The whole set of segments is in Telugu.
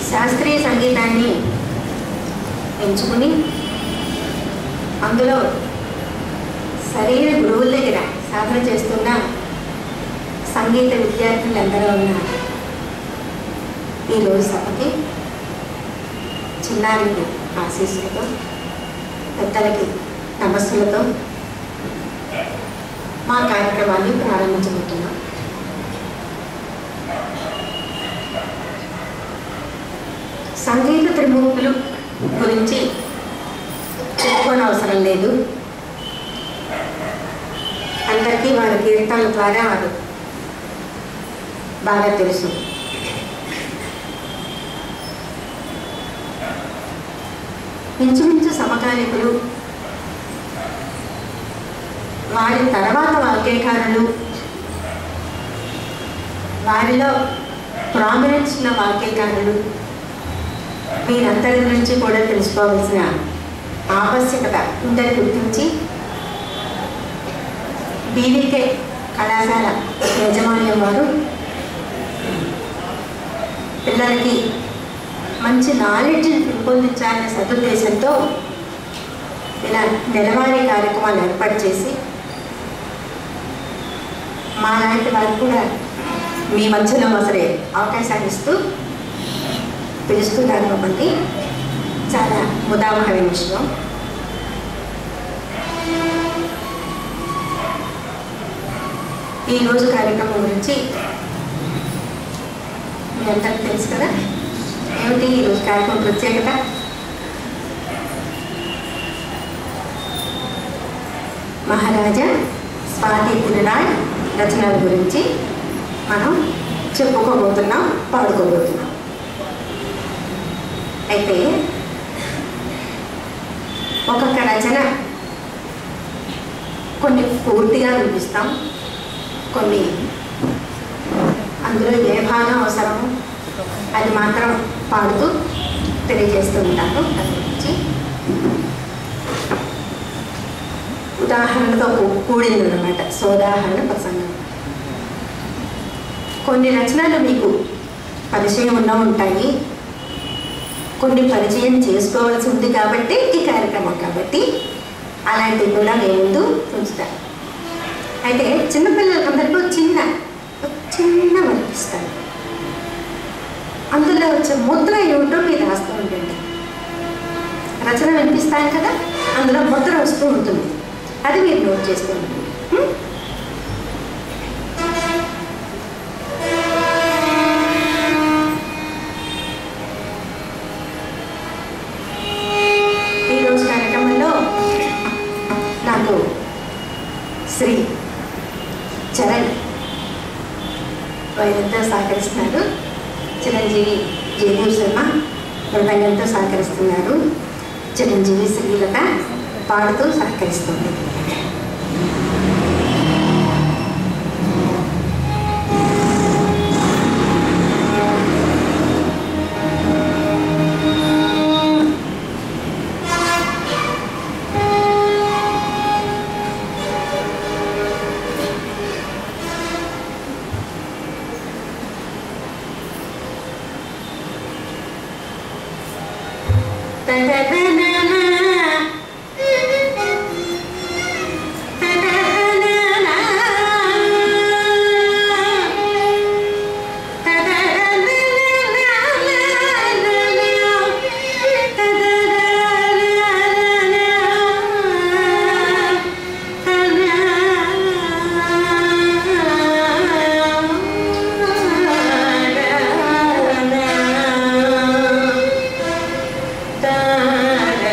శాస్త్రీయ సంగీతాన్ని ఎంచుకుని అందులో సరైన గురువుల దగ్గర సాధన చేస్తున్న సంగీత విద్యార్థులందరూ ఉన్నారు ఈరోజు సభకి చిన్నారికి ఆశీస్సులతో పెద్దలకి నమస్సులతో మా కార్యక్రమాన్ని ప్రారంభించబోతున్నాం సంగీత త్రిమూర్తులు గురించి చెప్పుకోని అవసరం లేదు అందరికీ వారి కీర్తనల ద్వారా వారు బాగా తెలుసు ఇంచుమించు సమకాలికులు వారి తర్వాత వాక్యకారులు వారిలో ప్రామినెన్స్ ఉన్న వాక్యకారులు మీరందరి గురించి కూడా తెలుసుకోవాల్సిన ఆవశ్యకత ఉందని గుర్తించి బీవీకే కళాశాల యాజమాన్యం వారు పిల్లలకి మంచి నాలెడ్జ్ పెంపొందించాలనే సదుద్దేశంతో ఇలా నెలవారీ కార్యక్రమాలు ఏర్పాటు చేసి మా లాంటి వారికి కూడా మీ మధ్యలో అసలే అవకాశాన్ని ఇస్తూ పిలుస్తున్నారు కాబట్టి చాలా ముదామహమైన విషయం ఈరోజు కార్యక్రమం గురించి మీ అందరికి తెలుసు కదా ఏమిటి ఈరోజు కార్యక్రమం ప్రత్యేకత మహారాజా స్వాతి తిరునాళ్ రచనల గురించి మనం చెప్పుకోబోతున్నాం పాడుకోబోతున్నాం అయితే ఒక్కొక్క రచన కొన్ని పూర్తిగా వినిపిస్తాం కొన్ని అందులో ఏ భాగం అవసరమో అది మాత్రం పాడుతూ తెలియజేస్తూ ఉంటాను దాని గురించి ఉదాహరణతో కూ- కూడింది అనమాట సోదాహరణ ప్రసంగం కొన్ని రచనలు మీకు పరిచయం ఉన్న ఉంటాయి కొన్ని పరిచయం చేసుకోవాల్సి ఉంది కాబట్టి ఈ కార్యక్రమం కాబట్టి అలాంటివి కూడా నేను ముందు ఉంచుతాను అయితే చిన్నపిల్లలందరికీ చిన్న ఒక చిన్న వర్తిస్తాను అందులో వచ్చే ముద్ర ఏమిటో మీరు రాస్తూ ఉండండి రచన వినిపిస్తాను కదా అందులో ముద్ర వస్తూ ఉంటుంది అది మీరు నోట్ చేస్తూ ఉండండి ఉం? ఈరోజు కార్యక్రమంలో నాకు శ్రీ చరణ్ వారంతా సహకరిస్తున్నారు చిరంజీవి జయదేవ్ శర్మ మృదంగంతో సహకరిస్తున్నారు చిరంజీవి శ్రీలత పాడుతూ సహకరిస్తుంది Da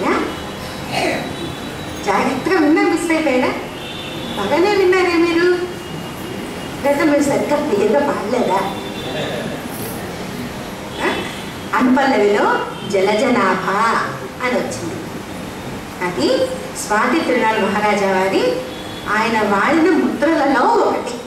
అయిపోయినా జాగ్రత్తగా విన్నా మిస్ అయిపోయినా బాగానే విన్నారే మీరు లేదా మీరు సరిగ్గా క్లియర్గా పాడలేదా ఆ? అనుపల్లవిలో జలజనాభ అని వచ్చింది అది స్వాతి తిరునాళ్ మహారాజా వారి ఆయన వాడిన ముద్రలలో ఒకటి